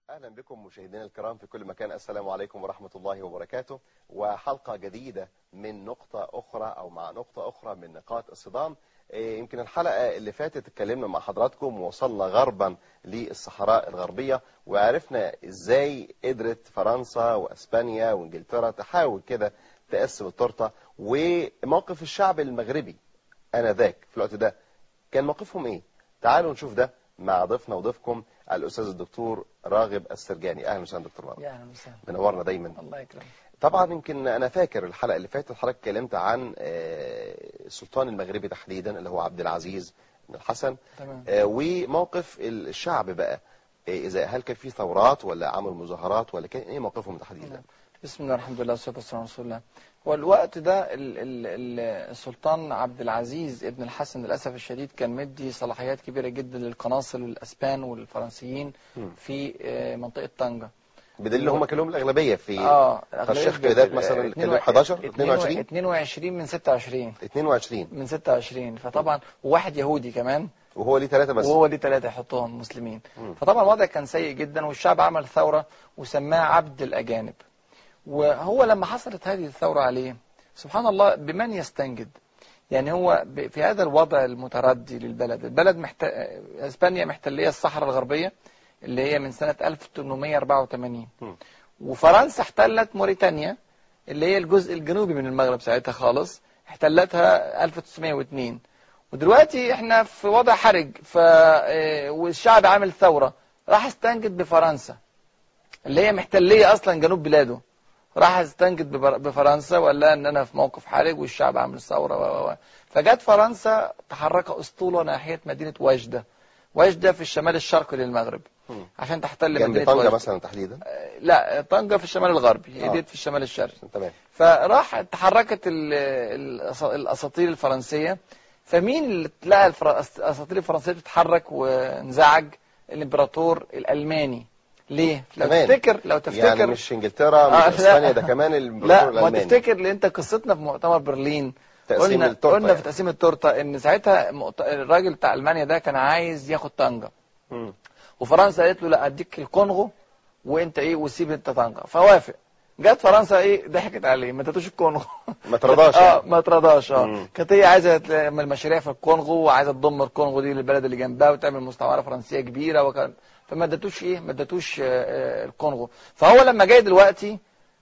أهلا بكم مشاهدينا الكرام في كل مكان السلام عليكم ورحمة الله وبركاته وحلقة جديدة من نقطة أخرى أو مع نقطة أخرى من نقاط الصدام إيه، يمكن الحلقة اللي فاتت اتكلمنا مع حضراتكم ووصلنا غربا للصحراء الغربية وعرفنا ازاي قدرت فرنسا واسبانيا وانجلترا تحاول كده تقسم التورته وموقف الشعب المغربي انذاك في الوقت ده كان موقفهم ايه تعالوا نشوف ده مع ضيفنا وضيفكم الاستاذ الدكتور راغب السرجاني اهلا وسهلا دكتور راغب يا اهلا وسهلا منورنا دايما الله يكرمك طبعا يمكن انا فاكر الحلقه اللي فاتت حضرتك اتكلمت عن آه، السلطان المغربي تحديدا اللي هو عبد العزيز بن الحسن تمام آه، وموقف الشعب بقى آه، اذا هل كان في ثورات ولا عمل مظاهرات ولا كان ايه موقفهم تحديدا نعم. بسم الله الحمد لله والصلاه والسلام على رسول الله هو الوقت ده ال ال ال السلطان عبد العزيز ابن الحسن للاسف الشديد كان مدي صلاحيات كبيره جدا للقناصل والاسبان والفرنسيين مم. في آه، منطقه طنجه بدليل هم كان لهم الاغلبيه في اه ترشيح قيادات مثلا كان 11 22 22 من 26 22 من 26 فطبعا وواحد يهودي كمان وهو ليه ثلاثه بس وهو ليه ثلاثة يحطهم مسلمين مم. فطبعا الوضع كان سيء جدا والشعب عمل ثورة وسماه عبد الأجانب وهو لما حصلت هذه الثورة عليه سبحان الله بمن يستنجد يعني هو ب- في هذا الوضع المتردي للبلد البلد محت... اسبانيا محتلية الصحراء الغربية اللي هي من سنة 1884 مم. وفرنسا احتلت موريتانيا اللي هي الجزء الجنوبي من المغرب ساعتها خالص احتلتها 1902 ودلوقتي احنا في وضع حرج ف اه، والشعب عامل ثورة راح استنجد بفرنسا اللي هي محتلية اصلا جنوب بلاده راح استنجد ببر- بفرنسا وقال لها ان انا في موقف حرج والشعب عامل ثورة و و و فجت فرنسا تحرك اسطوله ناحية مدينة وجدة وجدة في الشمال الشرقي للمغرب مم. عشان تحتل جنب مدينة طنجه وجدة مثلا تحديدا لا طنجة في الشمال الغربي آه. هديت في الشمال الشرقي تمام فراح تحركت ال- الأس- الاساطير الفرنسيه فمين اللي لقى الفر- الاساطير الفرنسيه بتتحرك وانزعج الامبراطور الالماني ليه لو كمان. تفتكر لو تفتكر يعني مش انجلترا آه، مش لا. اسبانيا ده كمان لا الامبراطور ما الالماني تفتكر اللي انت قصتنا في مؤتمر برلين تقسيم قلنا التورته قلنا يعني. في تقسيم التورته ان ساعتها مؤت- الراجل بتاع المانيا ده كان عايز ياخد طنجه مم. وفرنسا قالت له لا اديك الكونغو وانت ايه وسيب انت طنجه فوافق جت فرنسا ايه ضحكت عليه ما ادتوش الكونغو ما ترضاش اه يعني. ما ترضاش اه مم. كانت هي عايزه تعمل مشاريع في الكونغو وعايزه تضم الكونغو دي للبلد اللي جنبها وتعمل مستعمره فرنسيه كبيره وكان فما ادتوش ايه ما ادتوش آه، آه، الكونغو فهو لما جاي دلوقتي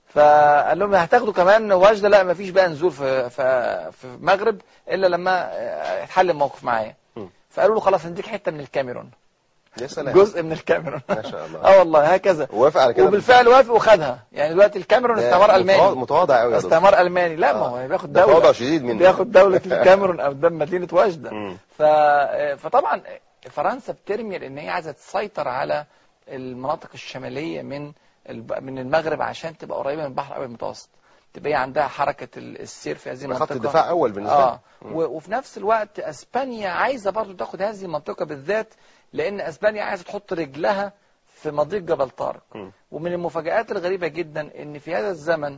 فقال لهم هتاخدوا كمان وجده لا ما فيش بقى نزول في في في المغرب الا لما آه، يتحل الموقف معايا مم. فقالوا له خلاص نديك حته من الكاميرون يا سلام جزء من الكاميرون ما شاء الله اه والله هكذا وافق على كده وبالفعل وافق وخدها يعني دلوقتي الكاميرون ده استعمار متواضع- الماني متواضع قوي يا دكتور استعمار الماني لا ما آه. هو بياخد ده دوله تواضع شديد منه بياخد دولة الكاميرون قدام مدينة وجدة مم. ف... فطبعا فرنسا بترمي لان هي عايزة تسيطر على المناطق الشمالية من الب... من المغرب عشان تبقى قريبة من البحر الابيض المتوسط تبقى هي عندها حركة ال- السير في هذه خط المنطقة الدفاع اول بالنسبه اه لي. و... وفي نفس الوقت اسبانيا عايزة برضو تاخد هذه المنطقة بالذات لان اسبانيا عايزة تحط رجلها في مضيق جبل طارق مم. ومن المفاجآت الغريبة جدا ان في هذا الزمن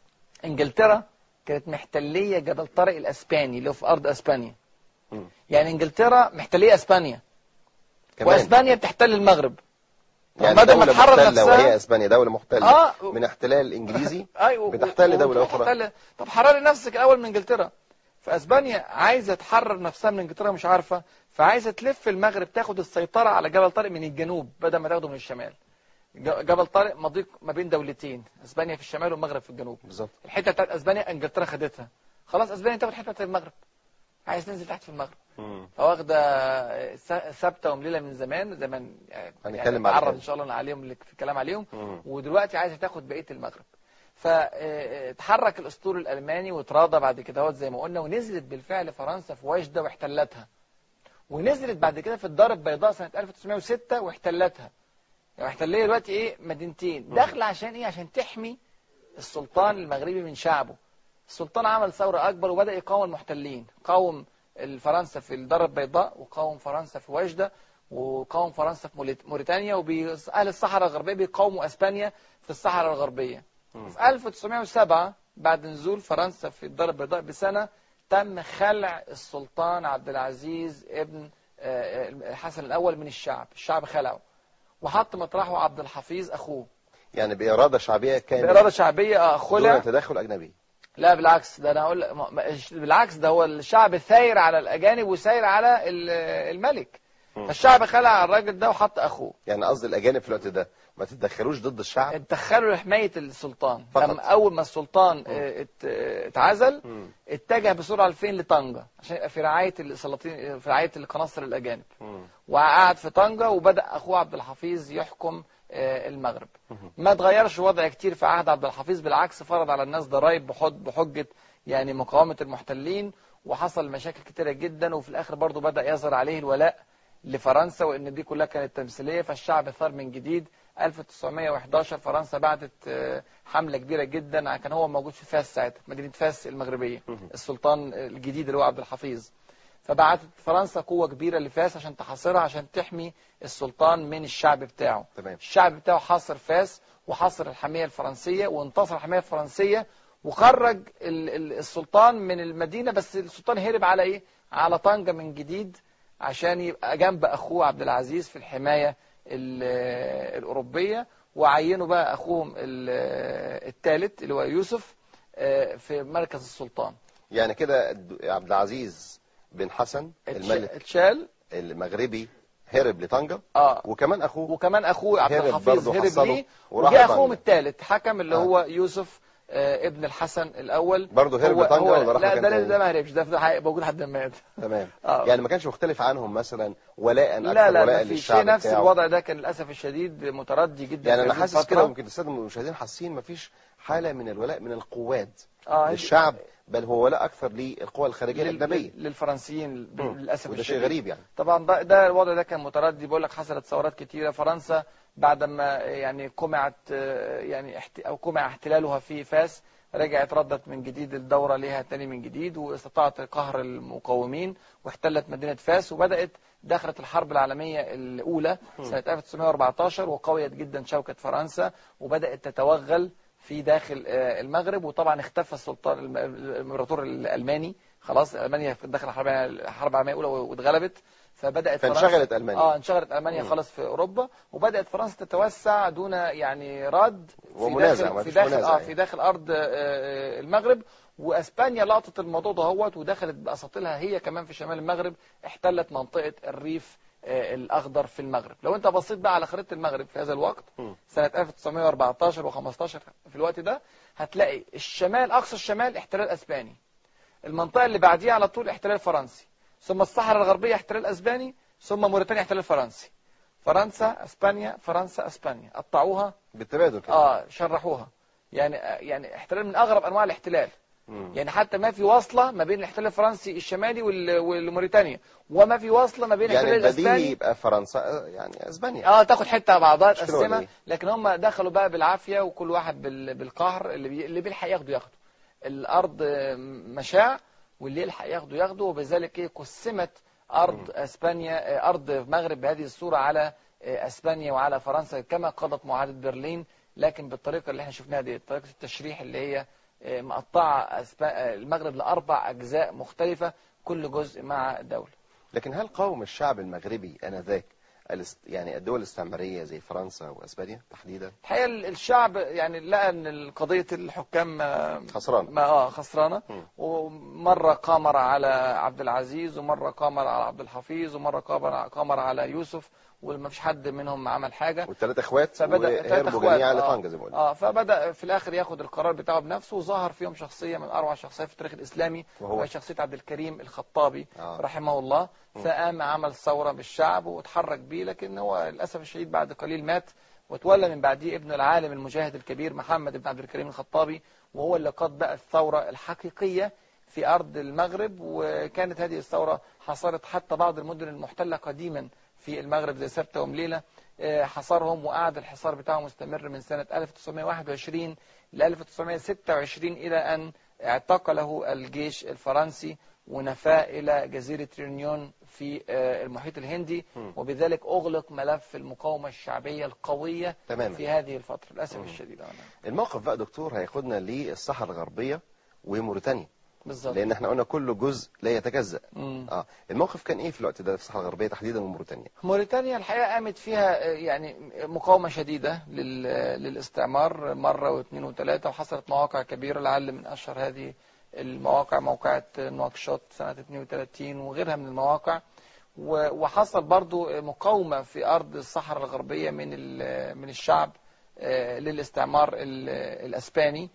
انجلترا كانت محتلية جبل طارق الاسباني اللي هو في ارض اسبانيا مم. يعني انجلترا محتلية اسبانيا كمان واسبانيا بتحتل المغرب يعني بدل ما دولة تحرر محتلة نفسها وهي اسبانيا دولة محتلة اه من احتلال انجليزي ايوه بتحتل و- دولة وتروح أخرى. تحتل- طب حرري نفسك الاول من انجلترا فاسبانيا عايزه تحرر نفسها من انجلترا مش عارفه فعايزه تلف المغرب تاخد السيطره على جبل طارق من الجنوب بدل ما تاخده من الشمال ج- جبل طارق مضيق ما بين دولتين اسبانيا في الشمال والمغرب في الجنوب بالظبط الحته بتاعت اسبانيا انجلترا خدتها خلاص اسبانيا تاخد حته بتاعت المغرب عايز تنزل تحت في المغرب مم. فواخده س- ثابته ومليله من زمان زمان يعني هنتكلم بعد نتعرض كده. ان شاء الله عليهم اللي في الكلام عليهم مم. ودلوقتي عايزه تاخد بقيه المغرب فتحرك الاسطول الالماني وتراضى بعد كده اهوت زي ما قلنا ونزلت بالفعل فرنسا في وجده واحتلتها ونزلت بعد كده في الدار البيضاء سنه 1906 واحتلتها يعني محتليه دلوقتي ايه مدينتين داخله عشان ايه عشان تحمي السلطان المغربي من شعبه السلطان عمل ثورة أكبر وبدأ يقاوم المحتلين قاوم فرنسا في الدار البيضاء وقاوم فرنسا في وجدة وقاوم فرنسا في موليت- موريتانيا وأهل الصحراء الغربية بيقاوموا أسبانيا في الصحراء الغربية مم. في 1907 بعد نزول فرنسا في الدار البيضاء بسنة تم خلع السلطان عبد العزيز ابن آه، آه، الحسن الأول من الشعب الشعب خلعه وحط مطرحه عبد الحفيظ اخوه يعني بإرادة شعبية كان بإرادة شعبية آه، دون خلع تدخل أجنبي لا بالعكس ده انا اقول ما- ما- بالعكس ده هو الشعب ثاير على الاجانب وساير على ال- الملك مم. فالشعب خلع الراجل ده وحط اخوه يعني قصد الأجانب في الوقت ده ما تتدخلوش ضد الشعب اتدخلوا لحماية السلطان فقط. لما اول ما السلطان آه، ات- آه، اتعزل مم. اتجه بسرعة لفين لطنجة عشان يبقى في رعاية السلاطين في رعاية القناصل الاجانب مم. وقعد في طنجة وبدأ أخوه عبد الحفيظ يحكم آه، المغرب ما تغيرش الوضع كتير في عهد عبد الحفيظ بالعكس فرض على الناس ضرائب بحج- بحجة يعني مقاومة المحتلين وحصل مشاكل كتيرة جدا وفي الآخر برضه بدأ يظهر عليه الولاء لفرنسا وإن دي كلها كانت تمثيلية فالشعب ثار من جديد 1911 فرنسا بعتت آه، حملة كبيرة جدا كان هو موجود في فاس ساعتها مدينة فاس المغربية السلطان الجديد اللي هو عبد الحفيظ فبعتت فرنسا قوة كبيرة لفاس عشان تحاصرها عشان تحمي السلطان من الشعب بتاعه تمام الشعب بتاعه حاصر فاس وحاصر الحمية الفرنسية وانتصر الحمية الفرنسية وخرج ال- ال- السلطان من المدينة بس السلطان هرب على ايه على طنجة من جديد عشان يبقى جنب اخوه عبد العزيز في الحماية ال- الأوروبية وعينوا بقى اخوهم الثالث اللي هو يوسف آه، في مركز السلطان يعني كده الد- عبد العزيز بن حسن اتش- الملك اتشال المغربي هرب لطنجة اه وكمان أخوه وكمان اخوه عبد هرب الحفيظ برضه هرب حصله ليه وراح وجاء طنجة. اخوهم الثالث حكم اللي آه. هو يوسف آه، ابن الحسن الاول برضه هرب هو لطنجة هو ولا راح لا مكان ده تاني؟ ده ما هربش ده في حقيقة موجود لحد ما مات تمام آه. يعني ما كانش مختلف عنهم مثلا ولاء لا أكثر لا ولاء ما في للشعب شيء نفس بتاعه. الوضع ده كان للاسف الشديد متردي جدا يعني في انا هذه حاسس الفترة. كده ويمكن الساده المشاهدين حاسين مفيش حاله من الولاء من القوات اه للشعب بل هو ولاء اكثر للقوى الخارجيه لل- الاجنبيه لل- للفرنسيين مم. للاسف وده شيء الشديد غريب يعني طبعا ده, ده الوضع ده كان متردي بقول لك حصلت ثورات كتيره فرنسا بعد ما يعني قمعت آه، يعني احت- او قمع احتلالها في فاس رجعت ردت من جديد الدوره ليها تاني من جديد واستطاعت قهر المقاومين واحتلت مدينه فاس وبدات دخلت الحرب العالميه الاولى سنه 1914 وقويت جدا شوكه فرنسا وبدات تتوغل في داخل آه، المغرب وطبعا اختفى السلطان الم- الامبراطور الالماني خلاص المانيا دخل الحرب الحرب العالميه الاولى واتغلبت فبدات فرنسا فانشغلت المانيا اه انشغلت المانيا مم. خلاص في اوروبا وبدات فرنسا تتوسع دون يعني رد في ومنازع، داخل ما في فيش داخل منازع اه يعني. في داخل ارض آه، آه، المغرب واسبانيا لقطت الموضوع دهوت ودخلت باساطيلها هي كمان في شمال المغرب احتلت منطقه الريف آه، الاخضر في المغرب لو انت بصيت بقى على خريطه المغرب في هذا الوقت مم. سنه 1914 و15 في الوقت ده هتلاقي الشمال اقصى الشمال احتلال اسباني المنطقه اللي بعديها على طول احتلال فرنسي ثم الصحراء الغربيه احتلال اسباني ثم موريتانيا احتلال فرنسي فرنسا اسبانيا فرنسا اسبانيا قطعوها بالتبادل كده اه شرحوها يعني يعني احتلال من اغرب انواع الاحتلال مم. يعني حتى ما في وصله ما بين الاحتلال الفرنسي الشمالي وال- والموريتانيا وما في وصله ما بين يعني الاحتلال البديهي الاسباني يبقى فرنسا آه، يعني اسبانيا اه تاخد حته بعضها مش كده ولا تقسمها إيه؟ لكن هم دخلوا بقى بالعافيه وكل واحد بال- بالقهر اللي بي... اللي بيلحق ياخده ياخده الارض آه، مشاع واللي يلحق ياخده ياخده وبذلك ايه قسمت ارض اسبانيا آه، ارض المغرب بهذه الصوره على آه، اسبانيا وعلى فرنسا كما قضت معاهده برلين لكن بالطريقه اللي احنا شفناها دي طريقه التشريح اللي هي آه، مقطعه أسبا- آه، المغرب لاربع اجزاء مختلفه كل جزء مع دوله لكن هل قاوم الشعب المغربي انذاك الاست... يعني الدول الاستعماريه زي فرنسا واسبانيا تحديدا الحقيقه الشعب يعني لقى ان قضيه الحكام آه، خسران ما اه خسرانه مم. ومره قامر على عبد العزيز ومره قامر على عبد الحفيظ ومره قامر قامر على يوسف وما فيش حد منهم عمل حاجه والثلاثه اخوات فبدأ ثلاث وهربوا أخوات، جميعا آه. لطنجة زي ما قلنا اه فبدا في الاخر ياخد القرار بتاعه بنفسه وظهر فيهم شخصيه من اروع الشخصيات في التاريخ الاسلامي وهو؟ وهي شخصيه عبد الكريم الخطابي آه. رحمه الله فقام عمل ثوره بالشعب وتحرك بيه لكن هو للاسف الشديد بعد قليل مات وتولى من بعديه ابن العالم المجاهد الكبير محمد بن عبد الكريم الخطابي وهو اللي قاد بقى الثوره الحقيقيه في ارض المغرب وكانت هذه الثوره حصرت حتى بعض المدن المحتله قديما في المغرب زي سبته ومليله آه، حصرهم وقعد الحصار بتاعه مستمر من سنة 1921 ل 1926 إلى أن اعتقله الجيش الفرنسي ونفاه إلى جزيرة ريونيون في آه، المحيط الهندي مم. وبذلك أغلق ملف المقاومة الشعبية القوية تماما في هذه الفترة للأسف مم. الشديد أنا. الموقف بقى دكتور هياخدنا للصحراء الغربيه وموريتانيا بالظبط لان احنا قلنا كل جزء لا يتجزأ مم. اه الموقف كان ايه في الوقت ده في الصحراء الغربيه تحديدا وموريتانيا موريتانيا الحقيقة قامت فيها آه، يعني مقاومة شديدة لل- للاستعمار مرة واثنين وثلاثة وحصلت مواقع كبيرة لعل من أشهر هذه المواقع موقعة نواكشوط سنة 32 وغيرها من المواقع و- وحصل برضو مقاومة في أرض الصحراء الغربية من ال- من الشعب آه، للاستعمار ال- الأسباني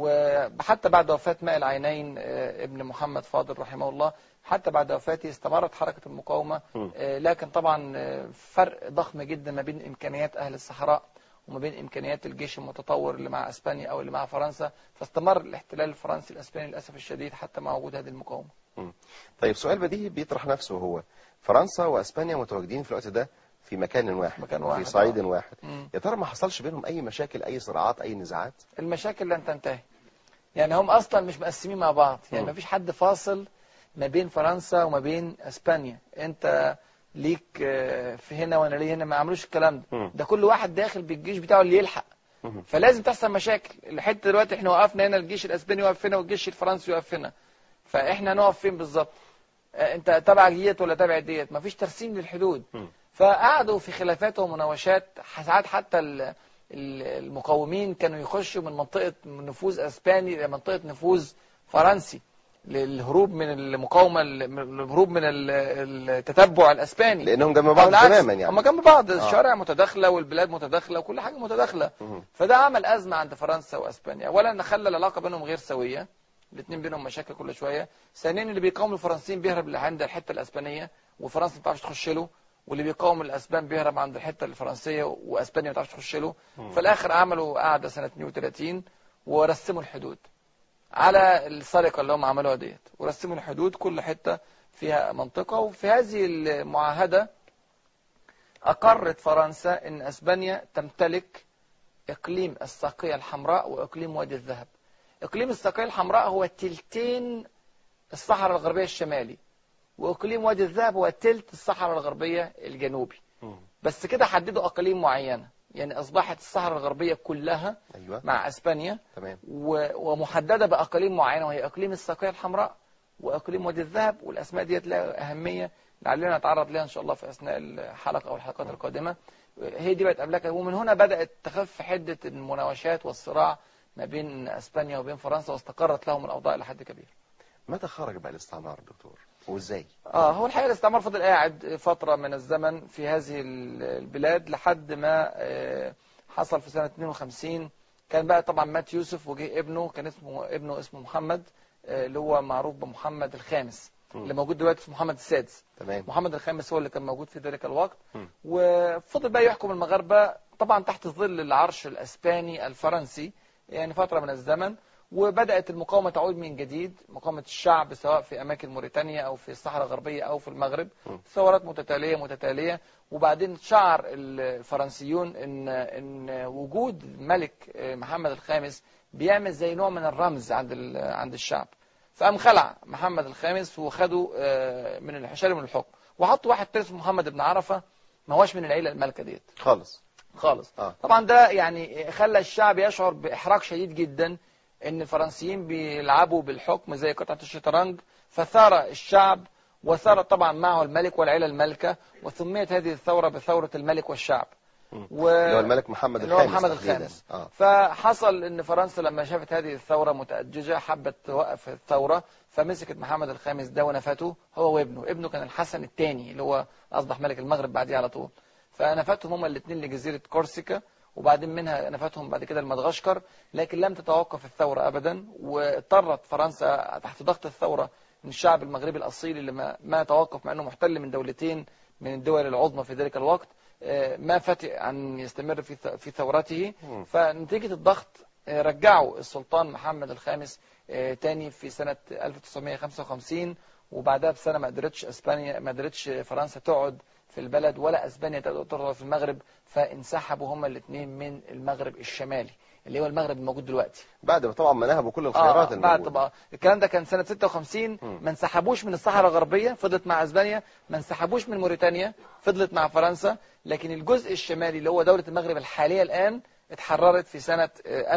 وحتى بعد وفاة ماء العينين آه، ابن محمد فاضل رحمه الله حتى بعد وفاته استمرت حركة المقاومة م. آه، لكن طبعا آه، فرق ضخم جدا ما بين إمكانيات أهل الصحراء وما بين إمكانيات الجيش المتطور اللي مع أسبانيا أو اللي مع فرنسا فاستمر الاحتلال الفرنسي الأسباني للأسف الشديد حتى مع وجود هذه المقاومة طيب سؤال بديهي بيطرح نفسه هو فرنسا واسبانيا متواجدين في الوقت ده في مكان واحد مكان واحد، في صعيد آه. واحد مم. يا ترى ما حصلش بينهم اي مشاكل اي صراعات اي نزاعات المشاكل لن تنتهي يعني هم اصلا مش مقسمين مع بعض يعني مم. ما فيش حد فاصل ما بين فرنسا وما بين اسبانيا انت ليك آه، في هنا وانا ليه هنا ما عملوش الكلام ده مم. ده كل واحد داخل بالجيش بتاعه اللي يلحق مم. فلازم تحصل مشاكل الحته دلوقتي احنا وقفنا هنا الجيش الاسباني واقف هنا والجيش الفرنسي واقف هنا فاحنا هنقف فين بالظبط آه، انت تبع ديت ولا تبع ديت مفيش ترسيم للحدود مم. فقعدوا في خلافات ومناوشات ساعات حتى ال- ال- المقاومين كانوا يخشوا من منطقة من نفوذ اسباني الى منطقة نفوذ فرنسي للهروب من المقاومة من الهروب من ال- التتبع الاسباني لانهم جنب أو بعض العكس، تماما يعني هم جنب بعض آه. الشوارع متداخلة والبلاد متداخلة وكل حاجة متداخلة مم. فده عمل أزمة عند فرنسا وأسبانيا أولا خلى العلاقة بينهم غير سوية الاثنين بينهم مشاكل كل شوية ثانيا اللي بيقاوم الفرنسيين بيهرب عند الحتة الأسبانية وفرنسا ما بتعرفش تخش له واللي بيقاوم الأسبان بيهرب عند الحتة الفرنسية وأسبانيا ما بتعرفش تخش له في الآخر عملوا قعدة سنة 32 ورسموا الحدود على السرقة اللي هم عملوها ديت ورسموا الحدود كل حتة فيها منطقة وفي هذه المعاهدة أقرت فرنسا أن أسبانيا تمتلك إقليم الساقية الحمراء وإقليم وادي الذهب إقليم الساقية الحمراء هو تلتين الصحراء الغربية الشمالي وإقليم وادي الذهب هو تلت الصحراء الغربية الجنوبي مم. بس كده حددوا أقاليم معينة يعني أصبحت الصحراء الغربية كلها ايوه مع أسبانيا تمام و- ومحددة بأقاليم معينة وهي إقليم الساقية الحمراء وإقليم وادي الذهب والأسماء ديت لها أهمية لعلنا نتعرض لها إن شاء الله في أثناء الحلقة أو الحلقات القادمة هي دي بقت أملاكها ومن هنا بدأت تخف حدة المناوشات والصراع ما بين أسبانيا وبين فرنسا واستقرت لهم الأوضاع إلى حد كبير متى خرج بقى الاستعمار دكتور وازاي اه هو الحقيقه الاستعمار فضل قاعد فتره من الزمن في هذه ال- البلاد لحد ما آه، حصل في سنه 52 كان بقى طبعا مات يوسف وجه ابنه كان اسمه ابنه اسمه محمد آه، اللي هو معروف بمحمد الخامس مم. اللي موجود دلوقتي اسمه محمد السادس تمام محمد الخامس هو اللي كان موجود في ذلك الوقت مم. وفضل بقى يحكم المغاربة طبعا تحت ظل العرش الأسباني الفرنسي يعني فترة من الزمن وبدأت المقاومة تعود من جديد مقاومة الشعب سواء في أماكن موريتانيا أو في الصحراء الغربية أو في المغرب مم. ثورات متتالية متتالية وبعدين شعر الفرنسيون إن إن وجود ملك محمد الخامس بيعمل زي نوع من الرمز عند ال- عند الشعب فقام خلع محمد الخامس وخده آه، من الحشاري من الحكم وحط واحد تاني اسمه محمد بن عرفة ما هوش من العيلة المالكة ديت خالص خالص اه طبعا ده يعني خلى الشعب يشعر بإحراج شديد جدا ان الفرنسيين بيلعبوا بالحكم زي قطعة الشطرنج فثار الشعب وثار طبعا معه الملك والعيلة المالكة وسميت هذه الثورة بثورة الملك والشعب مم. و... اللي هو الملك محمد اللي هو الخامس محمد تحديداً. الخامس. اه فحصل ان فرنسا لما شافت هذه الثورة متأججة حبت توقف الثورة فمسكت محمد الخامس ده ونفته هو وابنه ابنه كان الحسن الثاني اللي هو اصبح ملك المغرب بعديه على طول فنفتهم هما الاثنين لجزيرة كورسيكا وبعدين منها نفتهم بعد كده لمدغشقر لكن لم تتوقف الثورة ابدا واضطرت فرنسا تحت ضغط الثورة من الشعب المغربي الاصيل اللي ما, ما توقف مع انه محتل من دولتين من الدول العظمى في ذلك الوقت آه، ما فتئ أن يستمر في ث- في ثورته مم. فنتيجة الضغط آه، رجعوا السلطان محمد الخامس آه، تاني في سنة 1955 وبعدها بسنة ما قدرتش اسبانيا ما قدرتش فرنسا تقعد في البلد ولا اسبانيا تقدر تقعد في المغرب فانسحبوا هما الاثنين من المغرب الشمالي اللي هو المغرب الموجود دلوقتي بعد ما طبعا ما نهبوا كل الخيارات اه بعد الموجودة. طبعا الكلام ده كان سنة 56 مم. ما انسحبوش من الصحراء الغربية فضلت مع اسبانيا ما انسحبوش من موريتانيا فضلت مع فرنسا لكن الجزء الشمالي اللي هو دولة المغرب الحالية الآن اتحررت في سنة آه،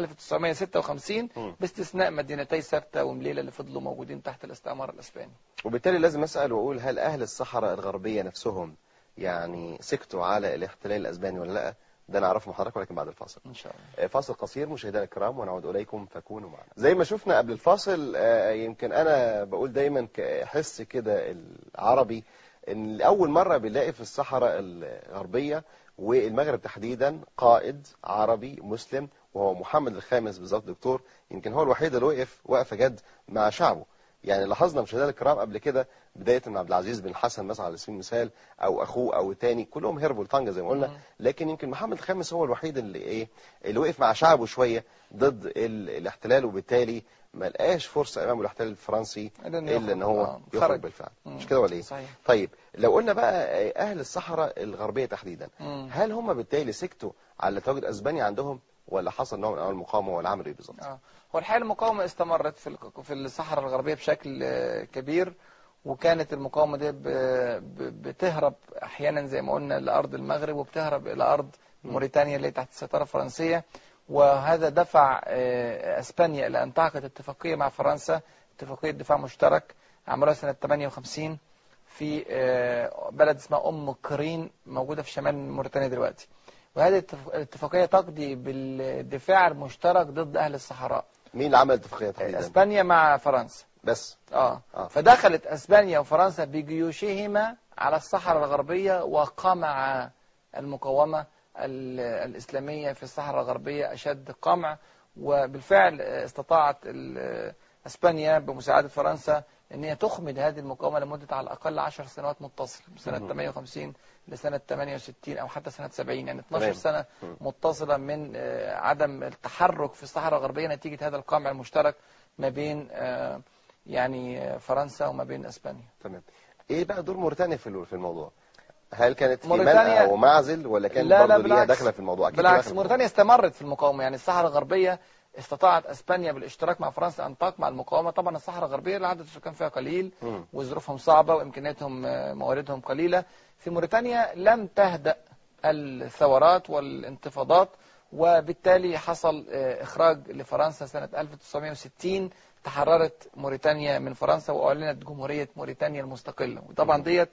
1956 مم. باستثناء مدينتي سبتة ومليلة اللي فضلوا موجودين تحت الاستعمار الاسباني وبالتالي لازم اسال واقول هل اهل الصحراء الغربيه نفسهم يعني سكتوا على الاحتلال الاسباني ولا لا ده نعرفه من حضرتك ولكن بعد الفاصل ان شاء الله فاصل قصير مشاهدينا الكرام ونعود اليكم فكونوا معنا زي ما شفنا قبل الفاصل آه، يمكن انا بقول دايما كحس كده العربي ان لاول مره بنلاقي في الصحراء الغربيه والمغرب تحديدا قائد عربي مسلم وهو محمد الخامس بالظبط دكتور يمكن هو الوحيد اللي وقف وقفه جد مع شعبه يعني لاحظنا مشاهدينا الكرام قبل كده بدايه من عبد العزيز بن حسن مثلا على سبيل المثال او اخوه او تاني كلهم هربوا لطنجه زي ما قلنا مم. لكن يمكن محمد الخامس هو الوحيد اللي ايه اللي وقف مع شعبه شويه ضد ال- الاحتلال وبالتالي ما لقاش فرصه امام الاحتلال الفرنسي إلا إنه الا ان يخرج. هو آه، يخرج خرج. بالفعل مم. مش كده ولا ايه صحيح طيب لو قلنا بقى اهل الصحراء الغربيه تحديدا مم. هل هم بالتالي سكتوا على تواجد اسبانيا عندهم ولا حصل نوع من انواع المقاومه ولا عملوا ايه بالظبط اه هو الحقيقه المقاومه استمرت في الق- في الصحراء الغربيه بشكل آه، كبير وكانت المقاومه دي ب- ب- بتهرب احيانا زي ما قلنا لارض المغرب وبتهرب الى ارض موريتانيا اللي تحت السيطره الفرنسيه وهذا دفع آه، اسبانيا الى ان تعقد اتفاقيه مع فرنسا اتفاقيه دفاع مشترك عملوها سنه 58 في آه، بلد اسمها ام قرين موجوده في شمال موريتانيا دلوقتي وهذه الاتف- الاتفاقيه تقضي بالدفاع المشترك ضد اهل الصحراء مين اللي عمل الاتفاقيه تحديدا اسبانيا مع فرنسا بس اه آه. فدخلت اسبانيا وفرنسا بجيوشهما على الصحراء الغربية وقمع المقاومة ال- الإسلامية في الصحراء الغربية أشد قمع وبالفعل استطاعت ال- اسبانيا بمساعدة فرنسا ان هي تخمد هذه المقاومة لمدة على الأقل 10 سنوات متصلة من سنة مم. 58 لسنة 68 أو حتى سنة 70 يعني 12 تمام. سنة مم. متصلة من آه، عدم التحرك في الصحراء الغربية نتيجة هذا القمع المشترك ما بين آه، يعني آه، فرنسا وما بين اسبانيا تمام ايه بقى دور موريتانيا في ال- في الموضوع هل كانت في موريتانيا- منأى ومعزل ولا كان لا، لا، برضه ليها بالعكس. داخله في الموضوع أكيد بالعكس داخلة في موريتانيا استمرت في المقاومة يعني الصحراء الغربية استطاعت اسبانيا بالاشتراك مع فرنسا ان تقمع المقاومة طبعا الصحراء الغربية عدد السكان فيها قليل مم. وظروفهم صعبة وامكانياتهم آه، مواردهم قليلة في موريتانيا لم تهدأ الثورات والانتفاضات وبالتالي حصل آه، اخراج لفرنسا سنة 1960 تحررت موريتانيا من فرنسا واعلنت جمهورية موريتانيا المستقلة وطبعا ديت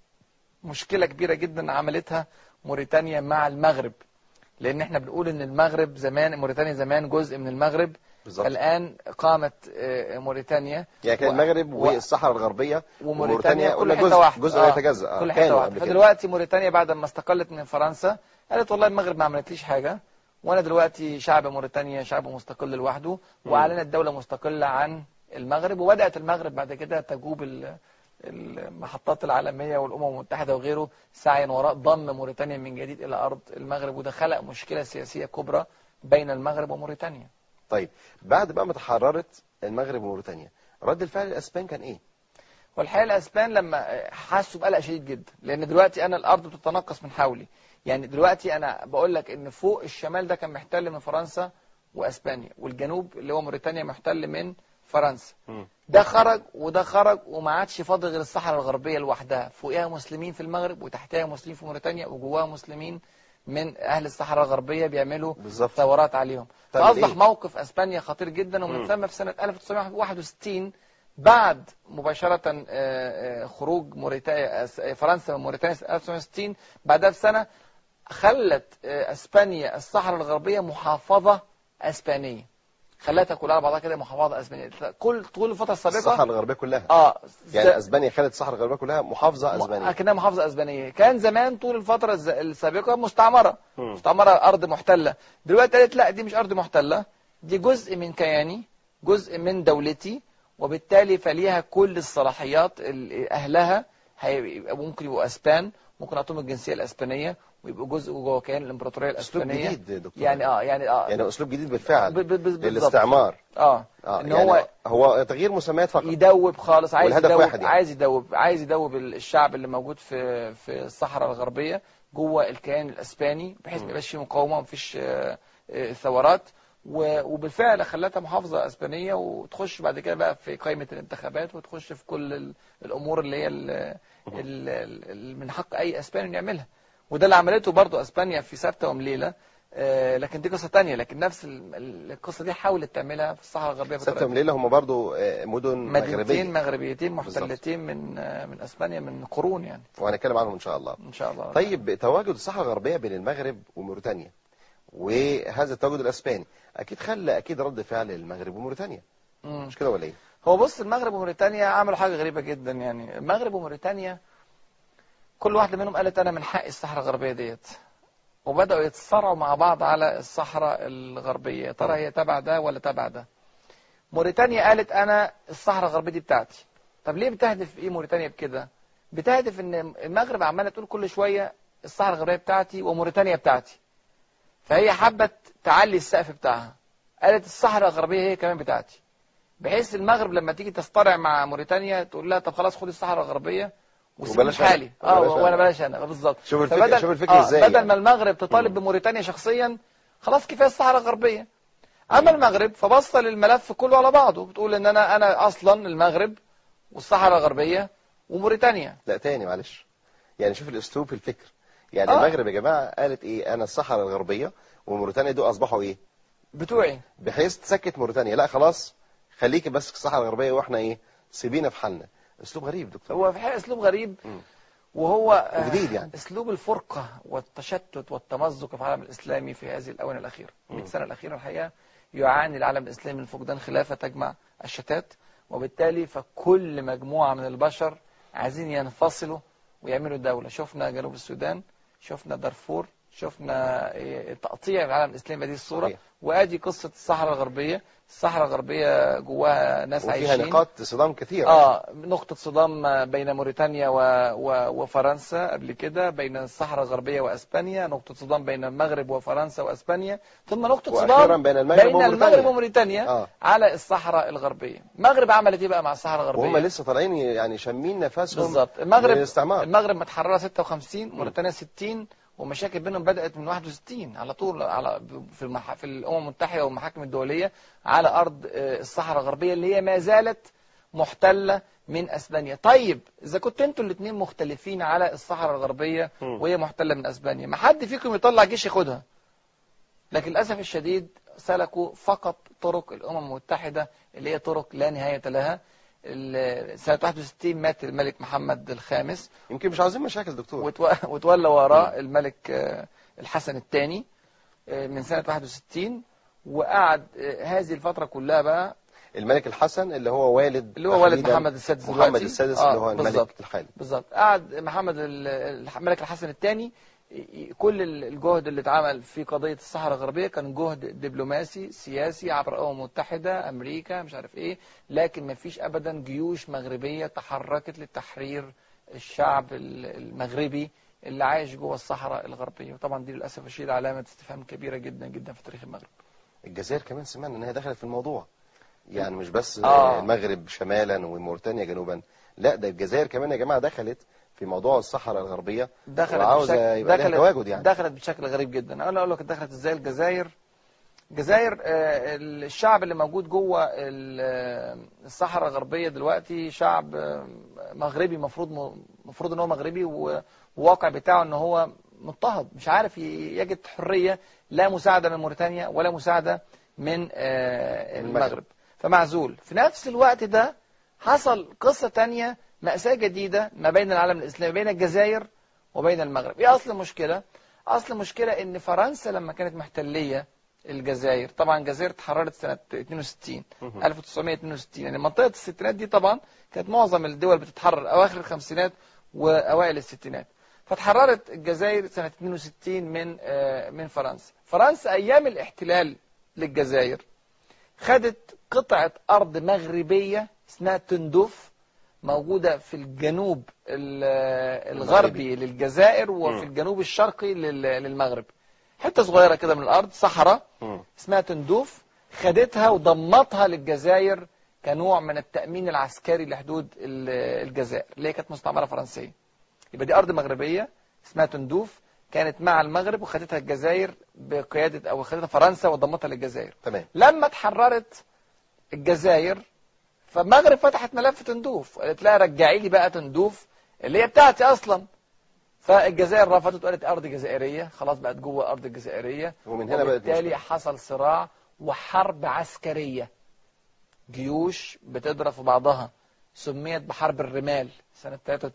مشكلة كبيرة جدا عملتها موريتانيا مع المغرب لان احنا بنقول ان المغرب زمان موريتانيا زمان جزء من المغرب بالظبط الان قامت آه، موريتانيا يعني كان و- المغرب و- والصحراء الغربيه وموريتانيا كل قلنا حته جزء واحده جزء آه، لا يتجزأ آه، كل حته كانوا واحده قبل كده. فدلوقتي موريتانيا بعد ما استقلت من فرنسا قالت والله المغرب ما عملتليش حاجه وانا دلوقتي شعب موريتانيا شعب مستقل لوحده مم. واعلنت دوله مستقله عن المغرب وبدات المغرب بعد كده تجوب ال- المحطات العالميه والامم المتحده وغيره سعيا وراء ضم موريتانيا من جديد الى ارض المغرب وده خلق مشكله سياسيه كبرى بين المغرب وموريتانيا طيب بعد بقى ما تحررت المغرب وموريتانيا رد الفعل الاسبان كان ايه والحقيقه الاسبان لما حسوا بقلق شديد جدا لان دلوقتي انا الارض بتتنقص من حولي يعني دلوقتي انا بقول لك ان فوق الشمال ده كان محتل من فرنسا واسبانيا والجنوب اللي هو موريتانيا محتل من فرنسا مم. ده خرج وده خرج وما عادش فاضل غير الصحراء الغربيه لوحدها فوقها مسلمين في المغرب وتحتها مسلمين في موريتانيا وجواها مسلمين من اهل الصحراء الغربيه بيعملوا بالظبط ثورات عليهم طيب فاصبح ليه؟ موقف اسبانيا خطير جدا ومن مم. ثم في سنه 1961 بعد مباشره آه، آه، خروج موريتانيا آه، فرنسا من موريتانيا سنه 1960 بعدها بسنه خلت آه، اسبانيا الصحراء الغربيه محافظه اسبانيه خلتها كلها على بعضها كده محافظه اسبانيه كل طول الفتره السابقه الصحراء الغربيه كلها اه يعني اسبانيا خدت الصحراء الغربيه كلها محافظه اسبانيه اكنها محافظه اسبانيه كان زمان طول الفتره الز- السابقه مستعمره مم. مستعمره ارض محتله دلوقتي قالت لا دي مش ارض محتله دي جزء من كياني جزء من دولتي وبالتالي فليها كل الصلاحيات ال- اهلها هيبقى ممكن يبقوا اسبان ممكن اعطيهم الجنسيه الاسبانيه ويبقوا جزء جوه كيان الامبراطوريه اسلوب الاسبانيه جديد دكتور يعني اه يعني اه يعني اسلوب جديد بالفعل ب- ب- ب- بالظبط. للاستعمار اه اه ان يعني هو هو تغيير مسميات فقط يدوب خالص عايز والهدف يدوب واحد يعني. عايز يدوب عايز يدوب الشعب اللي موجود في في الصحراء الغربيه جوه الكيان الاسباني بحيث مم. ما يبقاش فيه مقاومه ومفيش آه، آه، ثورات و- وبالفعل خلتها محافظه اسبانيه وتخش بعد كده بقى في قائمه الانتخابات وتخش في كل ال- الامور اللي هي ال- ال- ال- من حق اي اسباني إنه يعملها وده اللي عملته برضو اسبانيا في سبتة ومليلة آه، لكن دي قصة تانية لكن نفس ال- ال- القصة دي حاولت تعملها في الصحراء الغربية ستة بطريقة ومليلة هم برضو آه، مدن مدينتين مغربية مغربيتين بالظبط. محتلتين من آه، من اسبانيا من قرون يعني وهنتكلم عنهم ان شاء الله ان شاء الله طيب تواجد الصحراء الغربية بين المغرب وموريتانيا وهذا التواجد الاسباني اكيد خلى اكيد رد فعل المغرب وموريتانيا مم. مش كده ولا ايه هو بص المغرب وموريتانيا عملوا حاجة غريبة جدا يعني المغرب وموريتانيا كل واحدة منهم قالت أنا من حقي الصحراء الغربية ديت وبدأوا يتصارعوا مع بعض على الصحراء الغربية يا ترى هي تبع ده ولا تبع ده موريتانيا قالت أنا الصحراء الغربية دي بتاعتي طب ليه بتهدف إيه موريتانيا بكده بتهدف إن المغرب عمالة تقول كل شوية الصحراء الغربية بتاعتي وموريتانيا بتاعتي فهي حبت تعلي السقف بتاعها قالت الصحراء الغربية هي كمان بتاعتي بحيث المغرب لما تيجي تصطرع مع موريتانيا تقول لها طب خلاص خدي الصحراء الغربية وسيبني وبلاش أنا. حالي اه وبلاش أنا. وانا بلاش انا بالظبط شوف الفكرة فبدل- شوف الفكرة آه ازاي بدل يعني. ما المغرب تطالب مم. بموريتانيا شخصيا خلاص كفايه الصحراء الغربيه اما المغرب فبص للملف كله على بعضه بتقول ان انا انا اصلا المغرب والصحراء الغربيه وموريتانيا لا تاني معلش يعني شوف الاسلوب في الفكر يعني آه. المغرب يا جماعة قالت ايه انا الصحراء الغربية وموريتانيا دول اصبحوا ايه بتوعي بحيث تسكت موريتانيا لا خلاص خليكي بس في الصحراء الغربية واحنا ايه سيبينا في حالنا اسلوب غريب دكتور هو في حقيقه اسلوب غريب مم. وهو آه، وجديد يعني. اسلوب الفرقه والتشتت والتمزق في العالم الاسلامي في هذه الاونه الاخيره 100 مم. سنه الاخيره الحقيقه يعاني العالم الاسلامي من فقدان خلافه تجمع الشتات وبالتالي فكل مجموعه من البشر عايزين ينفصلوا ويعملوا دوله شفنا جنوب السودان شفنا دارفور شفنا إيه، تقطيع العالم الاسلامي بهذه الصوره صحيح. وادي قصه الصحراء الغربيه الصحراء الغربيه جواها ناس وفيها عايشين نقاط صدام كثيرة اه نقطة صدام بين موريتانيا و... و... وفرنسا قبل كده بين الصحراء الغربية واسبانيا نقطة صدام بين المغرب وفرنسا واسبانيا ثم نقطة واخيرا صدام بين المغرب بين المغرب وموريتانيا وموريتانيا اه على الصحراء الغربية المغرب عملت ايه بقى مع الصحراء وهم الغربية لسه طالعين يعني شامين نفسهم بالظبط من المغرب الاستعمار المغرب متحررة 56 موريتانيا 60 ومشاكل بينهم بدأت من 61 على طول على في المح... في الأمم المتحدة والمحاكم الدولية على أرض آه، الصحراء الغربية اللي هي ما زالت محتلة من أسبانيا طيب إذا كنتوا أنتوا الاثنين مختلفين على الصحراء الغربية مم. وهي محتلة من أسبانيا ما حد فيكم يطلع جيش ياخدها لكن للأسف الشديد سلكوا فقط طرق الأمم المتحدة اللي هي طرق لا نهاية لها ال- سنة 61 مات الملك محمد الخامس يمكن مش عاوزين مشاكل دكتور وتو- وتولى وراه الملك آه، الحسن الثاني من سنة 61 وقعد آه، هذه الفترة كلها بقى الملك الحسن اللي هو والد اللي هو والد تحديداً محمد السادس محمد دلوقتي. السادس آه، اللي هو الملك بالظبط. الحالي بالظبط قعد محمد ال- الح- الملك الحسن الثاني كل ال- الجهد اللي اتعمل في قضية الصحراء الغربية كان جهد دبلوماسي سياسي عبر الأمم المتحدة أمريكا مش عارف إيه لكن ما فيش أبدا جيوش مغربية تحركت لتحرير الشعب ال- المغربي اللي عايش جوه الصحراء الغربية وطبعا دي للأسف الشديد علامة استفهام كبيرة جدا جدا في تاريخ المغرب الجزائر كمان سمعنا ان هي دخلت في الموضوع يعني مش بس آه. المغرب شمالا وموريتانيا جنوبا لا ده الجزائر كمان يا جماعه دخلت في موضوع الصحراء الغربيه دخلت وعاوزة بشكل يبقى لها دخلت تواجد يعني. دخلت بشكل غريب جدا انا اقول لك دخلت ازاي الجزائر الجزائر آه، الشعب اللي موجود جوه ال- آه، الصحراء الغربيه دلوقتي شعب آه، مغربي مفروض مفروض ان هو مغربي وواقع بتاعه ان هو مضطهد مش عارف ي- يجد حريه لا مساعده من موريتانيا ولا مساعده من آه، المغرب. المغرب فمعزول في نفس الوقت ده حصل قصه تانية مأساة جديدة ما بين العالم الإسلامي بين الجزائر وبين المغرب ايه اصل المشكلة اصل المشكلة ان فرنسا لما كانت محتلية الجزائر طبعا الجزائر اتحررت سنة 62 مهم. 1962 يعني منطقة الستينات دي طبعا كانت معظم الدول بتتحرر اواخر الخمسينات واوائل الستينات فتحررت الجزائر سنة 62 من آه، من فرنسا فرنسا ايام الاحتلال للجزائر خدت قطعة ارض مغربية اسمها تندوف موجودة في الجنوب ال- الغربي للجزائر وفي مم. الجنوب الشرقي لل- للمغرب حتة صغيرة كده من الأرض صحراء مم. اسمها تندوف خدتها وضمتها للجزائر كنوع من التأمين العسكري لحدود ال- الجزائر اللي هي كانت مستعمرة فرنسية يبقى دي أرض مغربية اسمها تندوف كانت مع المغرب وخدتها الجزائر بقيادة أو خدتها فرنسا وضمتها للجزائر تمام لما اتحررت الجزائر فالمغرب فتحت ملف تندوف قالت لها رجعي لي بقى تندوف اللي هي بتاعتي اصلا فالجزائر رفضت وقالت ارض جزائريه خلاص بقت جوه الارض الجزائريه ومن هنا بدأت وبالتالي المشكلة. حصل صراع وحرب عسكريه جيوش بتضرب في بعضها سميت بحرب الرمال سنه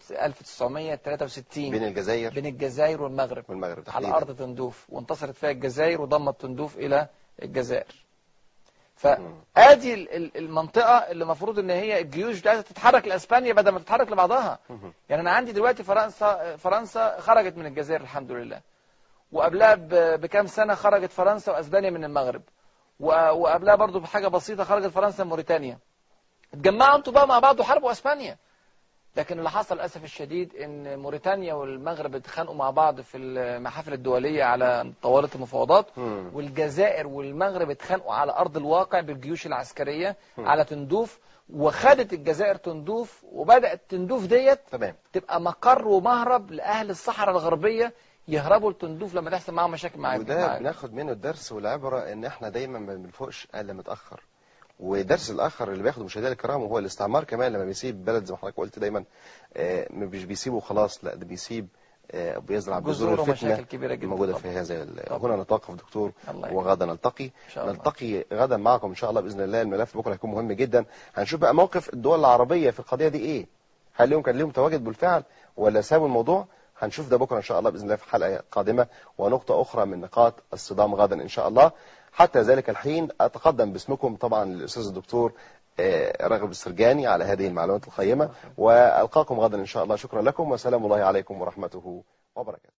1963 بين الجزائر بين الجزائر والمغرب والمغرب على تحديدا أرض تندوف وانتصرت فيها الجزائر وضمت تندوف إلى الجزائر مم. فادي ال- ال- المنطقة اللي المفروض ان هي الجيوش بتاعتها تتحرك لاسبانيا بدل ما تتحرك لبعضها مهم. يعني انا عندي دلوقتي فرنسا فرنسا خرجت من الجزائر الحمد لله وقبلها ب- بكام سنة خرجت فرنسا واسبانيا من المغرب و- وقبلها برضو بحاجة بسيطة خرجت فرنسا من موريتانيا اتجمعوا انتوا بقى مع بعض وحاربوا اسبانيا لكن اللي حصل للاسف الشديد ان موريتانيا والمغرب اتخانقوا مع بعض في المحافل الدوليه على طوالة المفاوضات مم. والجزائر والمغرب اتخانقوا على ارض الواقع بالجيوش العسكريه مم. على تندوف وخدت الجزائر تندوف وبدات تندوف ديت تمام تبقى مقر ومهرب لاهل الصحراء الغربيه يهربوا لتندوف لما تحصل معاهم مشاكل مع وده مع- بناخد منه الدرس والعبرة ان احنا دايما ما بنفوقش الا متأخر ودرس الاخر اللي بياخده مشاهدينا الكرام وهو الاستعمار كمان لما بيسيب بلد زي ما حضرتك قلت دايما آه، مش بيسيبه خلاص لا ده بيسيب آه، بيزرع بذور جذور الفتنة ومشاكل كبيره جدا الموجودة طبعاً. في هذا ال- طبعاً. هنا نتوقف دكتور الله يكرمك. وغدا نلتقي ان شاء الله نلتقي غدا معكم ان شاء الله باذن الله الملف بكره هيكون مهم جدا هنشوف بقى موقف الدول العربيه في القضيه دي ايه هل لهم كان لهم تواجد بالفعل ولا سابوا الموضوع هنشوف ده بكره ان شاء الله باذن الله في حلقه قادمه ونقطه اخرى من نقاط الصدام غدا ان شاء الله حتى ذلك الحين اتقدم باسمكم طبعا للاستاذ الدكتور آه، راغب السرجاني على هذه المعلومات القيمه والقاكم غدا ان شاء الله شكرا لكم وسلام الله عليكم ورحمته وبركاته